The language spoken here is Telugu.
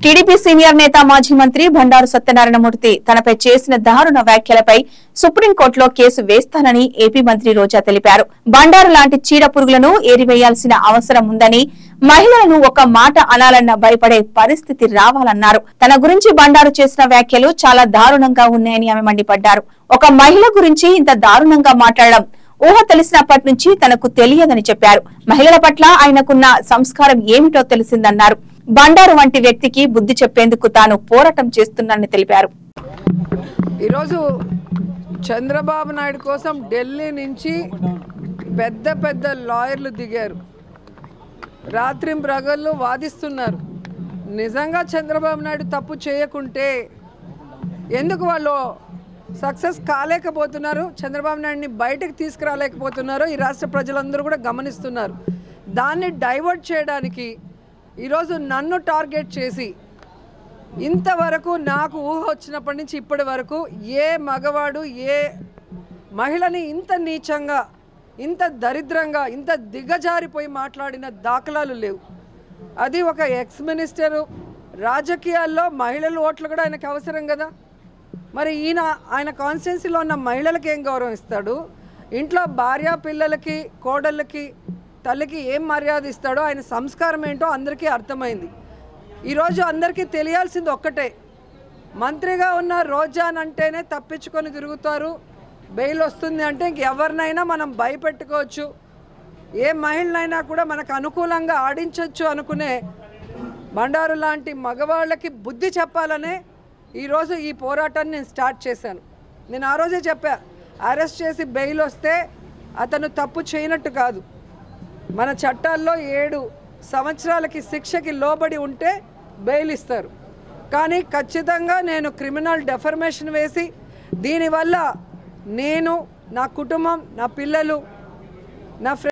టీడీపీ సీనియర్ నేత మాజీ మంత్రి బండారు సత్యనారాయణమూర్తి తనపై చేసిన దారుణ వ్యాఖ్యలపై సుప్రీంకోర్టులో కేసు వేస్తానని ఏపీ మంత్రి రోజా తెలిపారు బండారు లాంటి చీడ పురుగులను ఏరివేయాల్సిన అవసరం ఉందని మహిళలను ఒక మాట అనాలన్న భయపడే పరిస్థితి రావాలన్నారు తన గురించి బండారు చేసిన వ్యాఖ్యలు చాలా దారుణంగా ఉన్నాయని ఆమె మండిపడ్డారు ఒక మహిళ గురించి ఇంత దారుణంగా మాట్లాడడం ఊహ తెలిసినప్పటి నుంచి తనకు తెలియదని చెప్పారు మహిళల పట్ల ఆయనకున్న సంస్కారం ఏమిటో తెలిసిందన్నారు బండారు వంటి వ్యక్తికి బుద్ధి చెప్పేందుకు తాను పోరాటం చేస్తున్నానని తెలిపారు ఈరోజు చంద్రబాబు నాయుడు కోసం ఢిల్లీ నుంచి పెద్ద పెద్ద లాయర్లు దిగారు రాత్రి ప్రగళ్ళు వాదిస్తున్నారు నిజంగా చంద్రబాబు నాయుడు తప్పు చేయకుంటే ఎందుకు వాళ్ళు సక్సెస్ కాలేకపోతున్నారు చంద్రబాబు నాయుడిని బయటకు తీసుకురాలేకపోతున్నారో ఈ రాష్ట్ర ప్రజలందరూ కూడా గమనిస్తున్నారు దాన్ని డైవర్ట్ చేయడానికి ఈరోజు నన్ను టార్గెట్ చేసి ఇంతవరకు నాకు ఊహ వచ్చినప్పటి నుంచి ఇప్పటి వరకు ఏ మగవాడు ఏ మహిళని ఇంత నీచంగా ఇంత దరిద్రంగా ఇంత దిగజారిపోయి మాట్లాడిన దాఖలాలు లేవు అది ఒక ఎక్స్ మినిస్టరు రాజకీయాల్లో మహిళల ఓట్లు కూడా ఆయనకు అవసరం కదా మరి ఈయన ఆయన కాన్స్టిట్యున్సీలో ఉన్న మహిళలకు ఏం గౌరవం ఇస్తాడు ఇంట్లో భార్య పిల్లలకి కోడళ్ళకి తల్లికి ఏం మర్యాద ఇస్తాడో ఆయన సంస్కారం ఏంటో అందరికీ అర్థమైంది ఈరోజు అందరికీ తెలియాల్సింది ఒక్కటే మంత్రిగా ఉన్న రోజాన్ అంటేనే తప్పించుకొని తిరుగుతారు బెయిల్ వస్తుంది అంటే ఇంకెవరినైనా మనం భయపెట్టుకోవచ్చు ఏ మహిళనైనా కూడా మనకు అనుకూలంగా ఆడించవచ్చు అనుకునే బండారు లాంటి మగవాళ్ళకి బుద్ధి చెప్పాలనే ఈరోజు ఈ పోరాటాన్ని నేను స్టార్ట్ చేశాను నేను ఆ రోజే చెప్పా అరెస్ట్ చేసి బెయిల్ వస్తే అతను తప్పు చేయనట్టు కాదు మన చట్టాల్లో ఏడు సంవత్సరాలకి శిక్షకి లోబడి ఉంటే బెయిల్ ఇస్తారు కానీ ఖచ్చితంగా నేను క్రిమినల్ డెఫర్మేషన్ వేసి దీనివల్ల నేను నా కుటుంబం నా పిల్లలు నా ఫ్రెండ్